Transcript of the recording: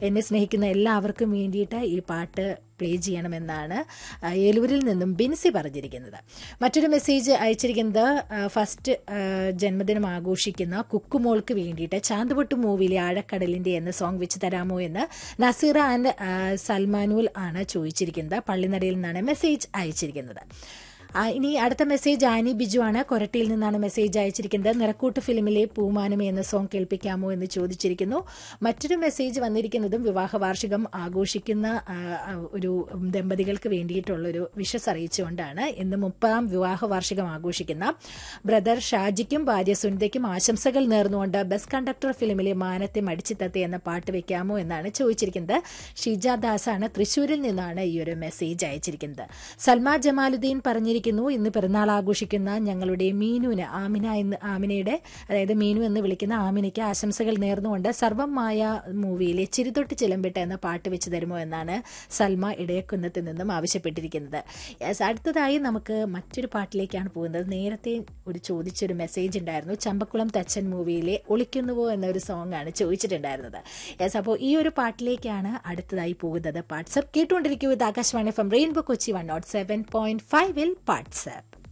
എന്നെ സ്നേഹിക്കുന്ന എല്ലാവർക്കും വേണ്ടിയിട്ട് ഈ പാട്ട് പ്ലേ ചെയ്യണമെന്നാണ് ആ, ഏലൂരിൽ നിന്നും ബിൻസി പറഞ്ഞിരിക്കുന്നത് മറ്റൊരു മെസ്സേജ് അയച്ചിരിക്കുന്നത് ആ, ഫസ്റ്റ് ആ, ജന്മദിനം ആഘോഷിക്കുന്ന കുക്കുമോൾക്ക് വേണ്ടിയിട്ട് ചാന്തുപൊട്ട് മൂവിയിലെ ആഴക്കടലിൻ്റെ എന്ന സോങ് വെച്ച് തരാമോ എന്ന് നസീറ ആൻഡ് ആ, സൽമാനുൽ ആണ് ചോദിച്ചിരിക്കുന്നത് പള്ളിനടയിൽ നിന്നാണ് മെസ്സേജ് അയച്ചിരിക്കുന്നത് ആ, ഇനി അടുത്ത മെസ്സേജ് ആനി ബിജു ആണ് കൊരട്ടിയിൽ നിന്നാണ് മെസ്സേജ് അയച്ചിരിക്കുന്നത് നിറക്കൂട്ട് ഫിലിമിലെ പൂമാനമേ എന്ന സോങ് കേൾപ്പിക്കാമോ എന്ന് ചോദിച്ചിരിക്കുന്നു മറ്റൊരു മെസ്സേജ് വന്നിരിക്കുന്നതും വിവാഹ വാർഷികം ആഘോഷിക്കുന്ന ആ, ആ, ഒരു ദമ്പതികൾക്ക് വേണ്ടിയിട്ടുള്ളൊരു വിഷസ് അറിയിച്ചുകൊണ്ടാണ് ഇന്ന് മുപ്പതാം വിവാഹ വാർഷികം ആഘോഷിക്കുന്ന ബ്രദർ ഷാജിക്കും ഭാര്യ സുനിതയ്ക്കും ആശംസകൾ നേർന്നുകൊണ്ട് ബസ് കണ്ടക്ടർ ഫിലിമിലെ മാനത്തെ മടിച്ചിത്തത്തെ എന്ന പാട്ട് വെക്കാമോ എന്നാണ് ചോദിച്ചിരിക്കുന്നത് ഷീജ ദാസാണ് തൃശൂരിൽ നിന്നാണ് ഈ ഒരു മെസ്സേജ് അയച്ചിരിക്കുന്നത് സൽമാ ജമാലുദ്ദീൻ പറഞ്ഞിരിക്കുന്നു ഇന്ന് പിറന്നാൾ ആഘോഷിക്കുന്ന ഞങ്ങളുടെ മീനുവിന് ആമിന എന്ന് ആമിനയുടെ അതായത് മീനു എന്ന് വിളിക്കുന്ന ആമിനയ്ക്ക് ആശംസകൾ നേർന്നുകൊണ്ട് സർവമായ മൂവിയിലെ ചിരിതൊട്ട് ചിലമ്പിട്ട എന്ന പാട്ട് വെച്ച് തരുമോ എന്നാണ് സൽമ ഇടയക്കുന്നത്തിൽ നിന്നും ആവശ്യപ്പെട്ടിരിക്കുന്നത് Yes, അടുത്തതായി നമുക്ക് മറ്റൊരു പാട്ടിലേക്കാണ് പോകുന്നത് നേരത്തെ ഒരു ചോദിച്ചൊരു മെസ്സേജ് ഉണ്ടായിരുന്നു ചമ്പക്കുളം തച്ചൻ മൂവിയിലെ ഒളിക്കുന്നുവോ എന്നൊരു സോങ് ആണ് ചോദിച്ചിട്ടുണ്ടായിരുന്നത് യെസ് അപ്പോൾ ഈ ഒരു പാട്ടിലേക്കാണ് അടുത്തതായി പോകുന്നത് പാട്സപ്പ് കേട്ടുകൊണ്ടിരിക്കൂ ഇത് Akashvani from Rainbow Kochi one naught seven point ഫൈവിൽ പാട്സപ്പ്